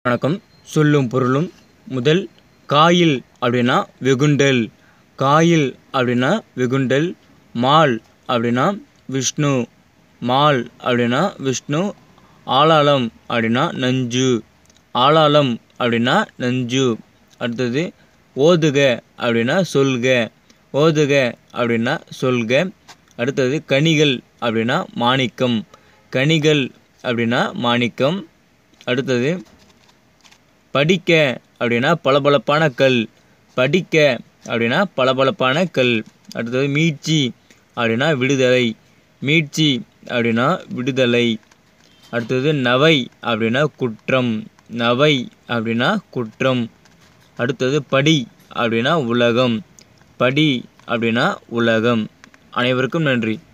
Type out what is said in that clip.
வணக்கம் சொல்லும் பொருளும் முதல் காயில் அப்படின்னா வெகுண்டல் காயில் அப்படின்னா வெகுண்டல் மால் அப்படின்னா விஷ்ணு மால் அப்படின்னா விஷ்ணு ஆளாளம் அப்படின்னா நஞ்சு ஆளாளம் அப்படின்னா நஞ்சு அடுத்தது ஓதுக அப்படின்னா சொல்க ஓதுக அப்படின்னா சொல்க அடுத்தது கனிகள் அப்படின்னா மாணிக்கம் கனிகள் அப்படின்னா மாணிக்கம் அடுத்தது படிக்க அப்படின்னா பளபளப்பான கல் படிக்க அப்படின்னா பளபளப்பான கல் அடுத்தது மீட்சி அப்படின்னா விடுதலை மீட்சி அப்படின்னா விடுதலை அடுத்தது நவை அப்படின்னா குற்றம் நவை அப்படின்னா குற்றம் அடுத்தது படி அப்படின்னா உலகம் படி அப்படின்னா உலகம் அனைவருக்கும் நன்றி